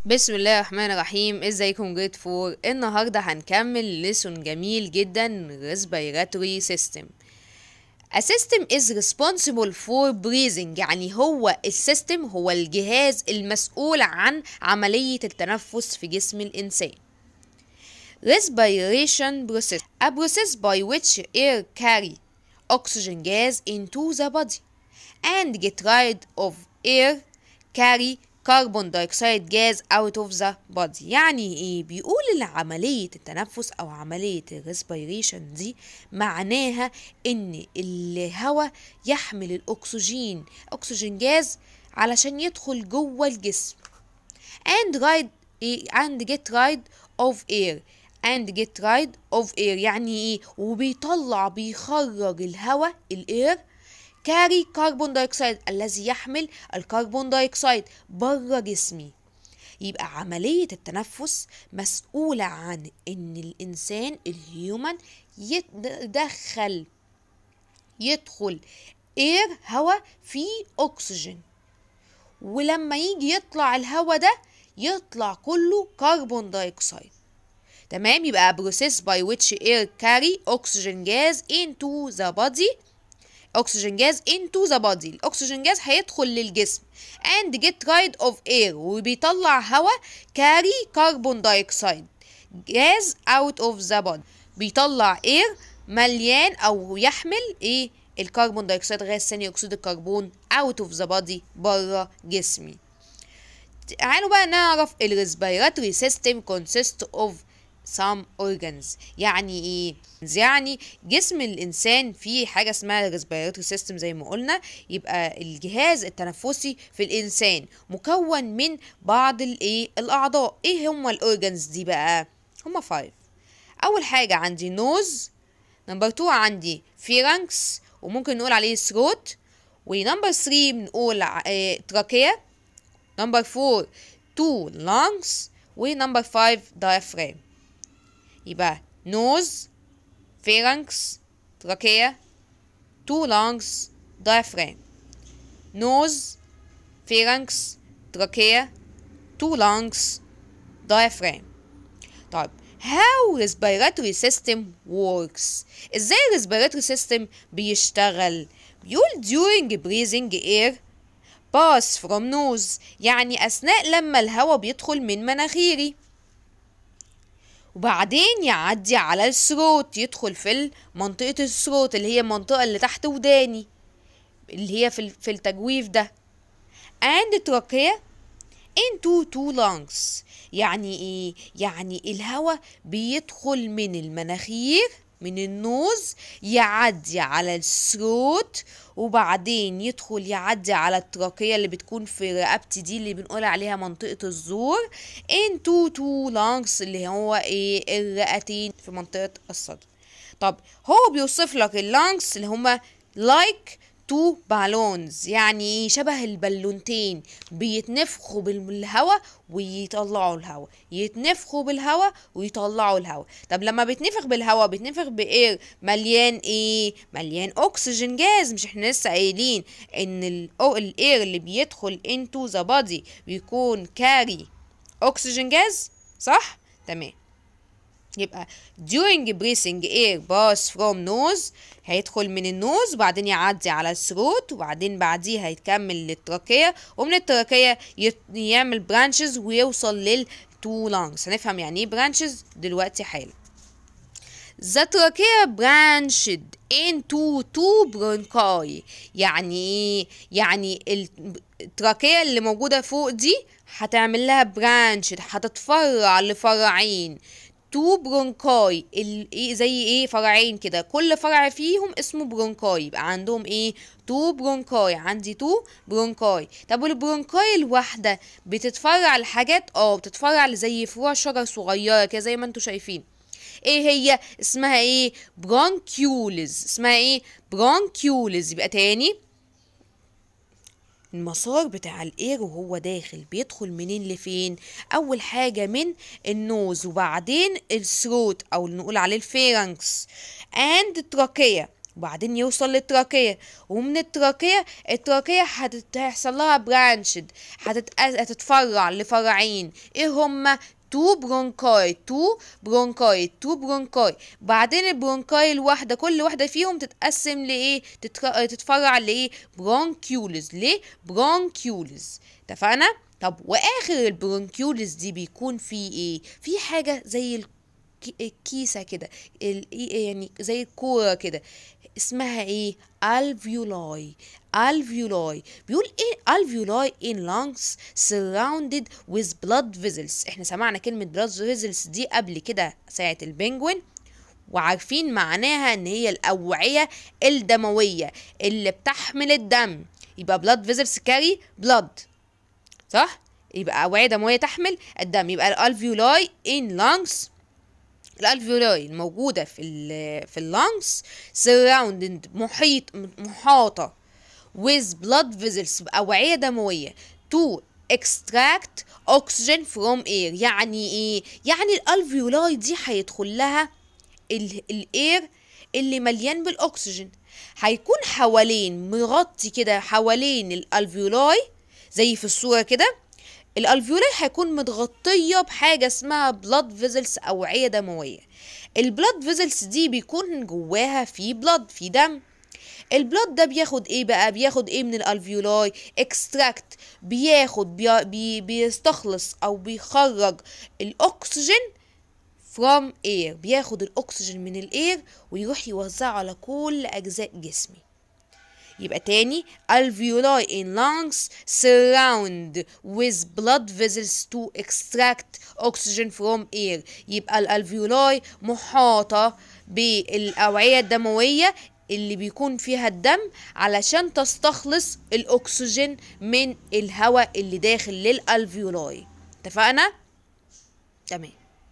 بسم الله الرحمن الرحيم ازيكم جريد فور النهارده هنكمل ليسون جميل جدا respiratory system A system is responsible for breathing يعني هو السيستم هو الجهاز المسؤول عن عملية التنفس في جسم الإنسان Respiration process A process by which air carry oxygen gas into the body and get rid of air carry carbon dioxide gas out of the body يعني ايه بيقول ان عملية التنفس او عملية الريسبيريشن دي معناها ان الهواء يحمل الاكسجين اكسجين جاز علشان يدخل جوه الجسم and ride ايه and get rid of air and get rid of air يعني ايه وبيطلع بيخرج الهواء الاير كاري كربون دايوكسيد الذي يحمل الكربون دايوكسيد بره جسمي يبقى عملية التنفس مسؤولة عن ان الانسان الهيومن يدخل يدخل اير هواء فيه اكسجين ولما يجي يطلع الهواء ده يطلع كله كربون دايوكسيد تمام يبقى process by which air carry oxygen gas into the body oxygen gas into the body الاكسجين جاز هيدخل للجسم and get rid of air وبيطلع هواء carry carbon dioxide gas out of the body بيطلع air مليان او يحمل ايه الكربون دايوكسيد غاز ثاني اكسيد الكربون out of the body بره جسمي تعالوا بقى نعرف ال respiratory system consists of some organs يعني ايه يعني جسم الانسان فيه حاجه اسمها respiratory system زي ما قلنا يبقى الجهاز التنفسي في الانسان مكون من بعض الايه الاعضاء ايه هم الاورجنز دي بقى هم 5 اول حاجه عندي نوز نمبر 2 عندي فيرانكس وممكن نقول عليه ثروت ونمبر 3 بنقول اه تراكيه نمبر 4 2 lungs ونمبر 5 diaphragm يبقى nose pharynx trachea two lungs diaphragm nose pharynx trachea two lungs diaphragm طيب how respiratory system works ازاي respiratory system بيشتغل بيقول during breathing air pass from nose يعني اثناء لما الهواء بيدخل من مناخيري وبعدين يعدي على الثروت يدخل في منطقة الثروت اللي هي المنطقة اللي تحت وداني اللي هي في في التجويف ده and تراكية into two lungs يعني ايه يعني الهواء بيدخل من المناخير من النوز يعدي على الثروت وبعدين يدخل يعدي على التراكية اللي بتكون في رقبتي دي اللي بنقول عليها منطقة الزور into two lungs اللي هو ايه الرئتين في منطقة الصدر طب هو بيوصف لك اللانجز اللي هما like تو بالونز يعني شبه البالونتين بيتنفخوا بالهواء ويطلعوا الهواء يتنفخوا بالهواء ويطلعوا الهواء طب لما بيتنفخ بالهواء بيتنفخ باير مليان ايه مليان اكسجين جاز مش احنا لسه قايلين ان الاير اللي بيدخل انتو ذا بادي بيكون كاري اكسجين جاز صح تمام يبقى during breathing air pass from nose هيدخل من النوز وبعدين يعدي على الثروت وبعدين بعديها يتكمل للتراكية ومن التراكية يعمل برانشز ويوصل للتو لانجز هنفهم يعني ايه برانشز دلوقتي حالا The trachea branched into two bronchi يعني ايه يعني التراكية اللي موجودة فوق دي هتعمل لها برانش هتتفرع لفرعين تو برونكاي زي ايه فرعين كده كل فرع فيهم اسمه برونكاي يبقى عندهم ايه تو برونكاي عندي تو برونكاي طب والبرونكاي الواحده بتتفرع لحاجات اه بتتفرع زي فروع شجر صغيره كده زي ما انتم شايفين ايه هي اسمها ايه برونكيولز اسمها ايه برونكيولز يبقى تاني المسار بتاع الاير وهو داخل بيدخل منين لفين اول حاجه من النوز وبعدين الثروت او نقول عليه الفيرنكس اند تراكيه وبعدين يوصل للتراكية ومن التراكية التراكية هتت- هيحصل لها برانشد هتتفرع لفرعين ايه هما تو برونكاي تو برونكاي تو برونكاي بعدين البرونكاي الواحدة كل واحدة فيهم تتقسم لإيه تتر... تتفرع لإيه برونكيولز ليه برونكيولز اتفقنا طب واخر البرونكيولز دي بيكون فيه ايه في حاجة زي ال... كيسة كده ال- يعني زي الكورة كده اسمها ايه alveoli alveoli بيقول ايه alveoli in lungs surrounded with blood vessels احنا سمعنا كلمة blood vessels دي قبل كده ساعة البنجوين وعارفين معناها ان هي الاوعية الدموية اللي بتحمل الدم يبقى blood vessels carry blood صح يبقى اوعية دموية تحمل الدم يبقى الالفيولاي in lungs الالفيولاي الموجودة في ال في اللانجز surrounded محيط محاطة with blood vessels بأوعية دموية to extract oxygen from air يعني ايه يعني الالفيولاي دي هيدخل لها ال- الاير اللي مليان بالاكسجين هيكون حوالين مغطي كده حوالين الالفيولاي زي في الصورة كده الالفيولاي هيكون متغطية بحاجة اسمها بلاد فيزلز أوعية دموية البلاد فيزلز دي بيكون جواها في بلاد في دم البلاد ده بياخد ايه بقى بياخد ايه من الالفيولاي اكستراكت بياخد بي بي بيستخلص او بيخرج الاكسجين from air بياخد الاكسجين من الاير ويروح يوزعه على كل اجزاء جسمي يبقى تاني alveoli in lungs surround with blood vessels to extract oxygen from air يبقى الالفيولاي محاطة بالأوعية الدموية اللي بيكون فيها الدم علشان تستخلص الأكسجين من الهواء اللي داخل للألفيولاي اتفقنا؟ تمام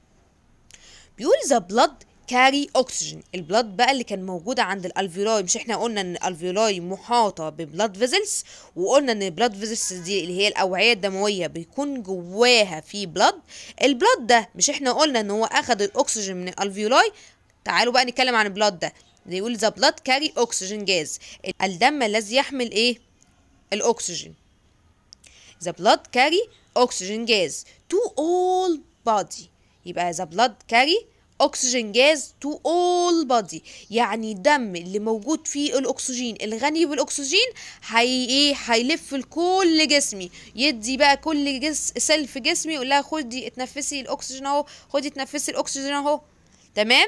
بيقول the blood carry oxygen البلاد بقى اللي كان موجودة عند الالفيولاي مش احنا قلنا ان الالفيولاي محاطة ببلاد فيزلز وقلنا ان البلاد فيزلز دي اللي هي الاوعية الدموية بيكون جواها في بلاد البلاد ده مش احنا قلنا ان هو اخد الاكسجين من الالفيولاي تعالوا بقى نتكلم عن البلاد ده ده يقول the blood carry oxygen gas الدم الذي يحمل ايه الاكسجين the blood carry oxygen gas to all body يبقى the blood carry oxygen gas to all body يعني الدم اللي موجود فيه الاكسجين الغني بالاكسجين هي ايه هيلف لكل جسمي يدي بقى كل جس سيل في جسمي يقول لها خدي اتنفسي الاكسجين اهو خدي اتنفسي الاكسجين اهو تمام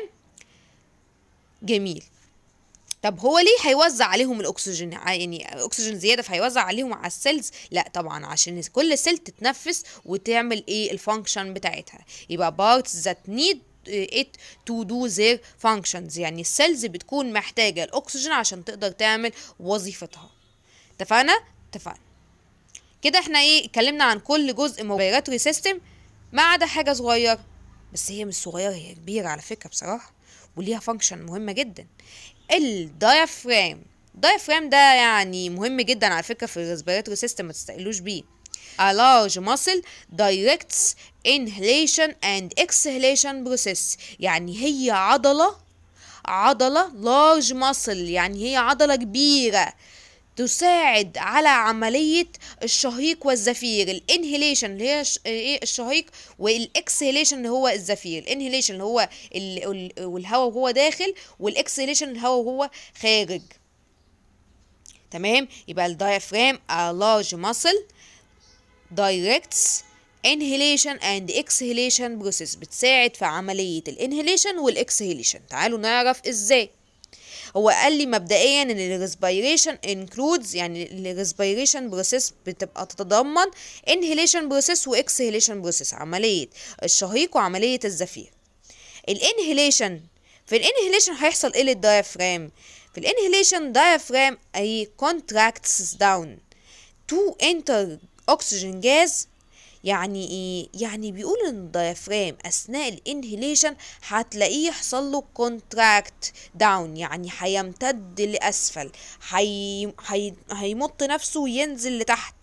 جميل طب هو ليه هيوزع عليهم الاكسجين ع- يعني اكسجين زياده فهيوزع عليهم على السيلز لا طبعا عشان كل سيل تتنفس وتعمل ايه الفانكشن بتاعتها يبقى parts that need it to do their functions يعني السيلز بتكون محتاجه الاكسجين عشان تقدر تعمل وظيفتها اتفقنا اتفقنا كده احنا ايه اتكلمنا عن كل جزء من الريسبيراتوري سيستم ما عدا حاجه صغيره بس هي مش صغيره هي كبيره على فكره بصراحه وليها فانكشن مهمه جدا الدايفرام الدايفرام ده يعني مهم جدا على فكره في الريسبيراتوري سيستم ما تستقلوش بيه A large muscle directs inhalation and exhalation process يعني هي عضلة عضلة large muscle يعني هي عضلة كبيرة تساعد على عملية الشهيق والزفير الانهيليشن اللي هي ش- ايه الشهيق والاكسهيليشن اللي هو الزفير الانهيليشن اللي هو ال- ال- والهواء وهو داخل والاكسهيليشن الهواء وهو خارج تمام يبقى الدايفرام a large muscle directs inhalation and exhalation process بتساعد في عملية الانهيليشن والاكسهيليشن تعالوا نعرف ازاي هو قال لي مبدئيا ان الريسبيريشن انكلودز يعني الريسبيريشن بروسيس بتبقى تتضمن انهيليشن بروسيس واكسهيليشن بروسيس عملية الشهيق وعملية الزفير الانهيليشن في الانهيليشن هيحصل ايه للدايفرام في الانهيليشن diaphragm اي contracts down to enter oxygen gas يعني ايه يعني بيقول ان الديافرام اثناء الانهيليشن هتلاقيه يحصل له كونتراكت داون يعني هيمتد لاسفل هي... هي... هيمط نفسه وينزل لتحت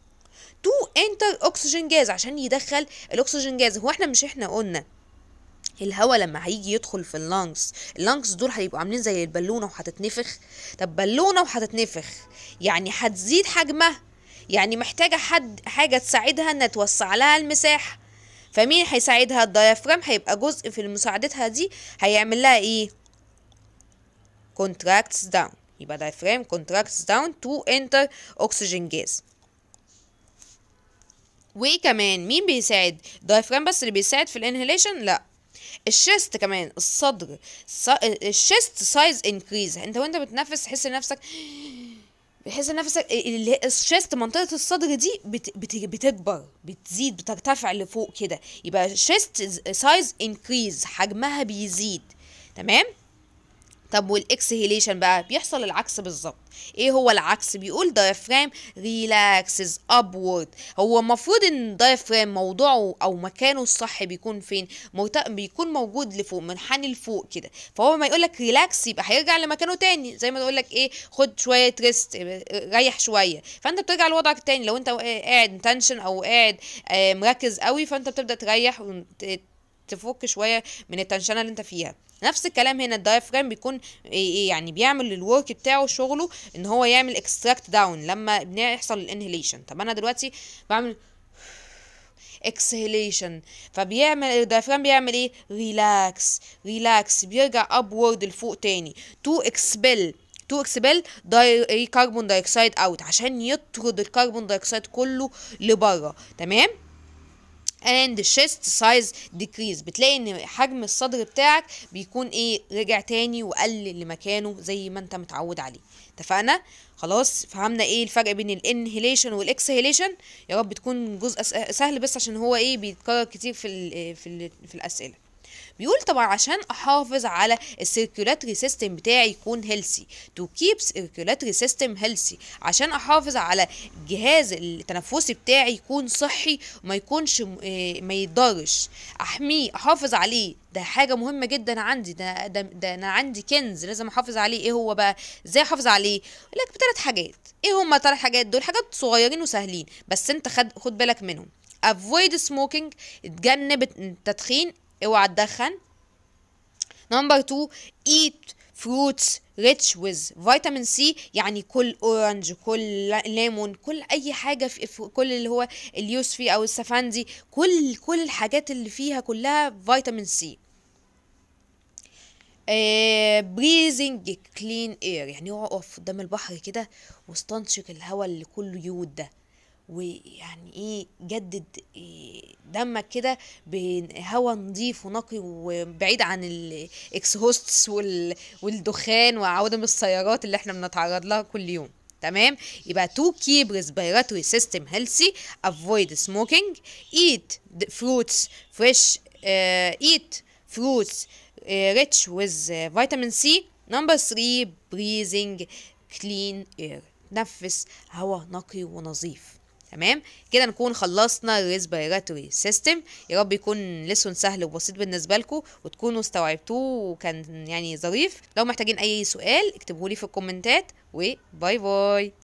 تو انتر اوكسجين جاز عشان يدخل الاكسجين جاز هو احنا مش احنا قلنا الهواء لما هيجي يدخل في اللانجز اللانجز دول هيبقوا عاملين زي البالونه وهتتنفخ طب بالونه وهتتنفخ يعني هتزيد حجمها يعني محتاجه حد حاجه تساعدها انها توسع لها المساحه فمين هيساعدها الدايفرام هيبقى جزء في مساعدتها دي هيعمل لها ايه contracts down يبقى diaphragm contracts down to enter oxygen gas وايه كمان مين بيساعد diaphragm بس اللي بيساعد في الانهيليشن لا الشيست كمان الصدر الشيست سايز انكريز انت وانت بتنفس تحس نفسك بحيث ان نفسك الشيست منطقه الصدر دي بت بت بتكبر بتزيد بترتفع لفوق كده يبقى الشيست سايز انكريز حجمها بيزيد تمام طب والاكسهيليشن بقى بيحصل العكس بالظبط ايه هو العكس بيقول diaphragm relaxes upward هو المفروض ان diaphragm موضوعه او مكانه الصح بيكون فين مرت... بيكون موجود لفوق منحني لفوق كده فهو ما يقول لك ريلاكس يبقى هيرجع لمكانه تاني زي ما يقول لك ايه خد شويه ريست ريح شويه فانت بترجع لوضعك التاني لو انت قاعد تنشن او قاعد مركز قوي فانت بتبدا تريح تفك شويه من التنشنه اللي انت فيها نفس الكلام هنا الدايفرام بيكون ايه يعني بيعمل الورك بتاعه شغله ان هو يعمل اكستراكت داون لما بيحصل الانهيليشن طب انا دلوقتي بعمل اكسهيليشن فبيعمل الدايفرام بيعمل ايه ريلاكس ريلاكس بيرجع ابورد لفوق تاني تو اكسبل تو اكسبل داي كربون دايوكسيد اوت عشان يطرد الكربون دايوكسيد كله لبره تمام and chest size decrease بتلاقي ان حجم الصدر بتاعك بيكون ايه رجع تاني وقل لمكانه زي ما انت متعود عليه اتفقنا خلاص فهمنا ايه الفرق بين الانهيليشن والاكسهيليشن يا رب تكون جزء سهل بس عشان هو ايه بيتكرر كتير في ال في ال في الاسئله بيقول طبعا عشان احافظ على السيركيولاتري سيستم بتاعي يكون هيلسي تو كيب سيركيولاتري سيستم هيلسي عشان احافظ على الجهاز التنفسي بتاعي يكون صحي وما يكونش ما يتضرش احميه احافظ عليه ده حاجة مهمة جدا عندي ده, ده, ده أنا عندي كنز لازم أحافظ عليه إيه هو بقى إزاي أحافظ عليه لك بثلاث حاجات إيه هما ثلاث حاجات دول حاجات صغيرين وسهلين بس أنت خد خد بالك منهم avoid smoking اتجنب التدخين اوعى تدخن نمبر 2 eat fruits rich with فيتامين سي يعني كل اورنج كل ليمون كل اي حاجه في, في كل اللي هو اليوسفي او السفندي كل كل الحاجات اللي فيها كلها فيتامين سي بريزنج كلين اير يعني اقف قدام البحر كده واستنشق الهواء اللي كله يود ده ويعني ايه جدد إيه دمك كده بهواء نظيف ونقي وبعيد عن الاكسهوستس والدخان وعوادم السيارات اللي احنا بنتعرض لها كل يوم تمام يبقى to keep respiratory system healthy avoid smoking eat fruits fresh uh, eat fruits uh, rich with uh, vitamin C number 3 breathing clean air نفس هواء نقي ونظيف تمام كده نكون خلصنا الريسبيراتوري سيستم يا رب يكون لسون سهل وبسيط بالنسبه لكم وتكونوا استوعبتوه وكان يعني ظريف لو محتاجين اي سؤال اكتبوا لي في الكومنتات وباي باي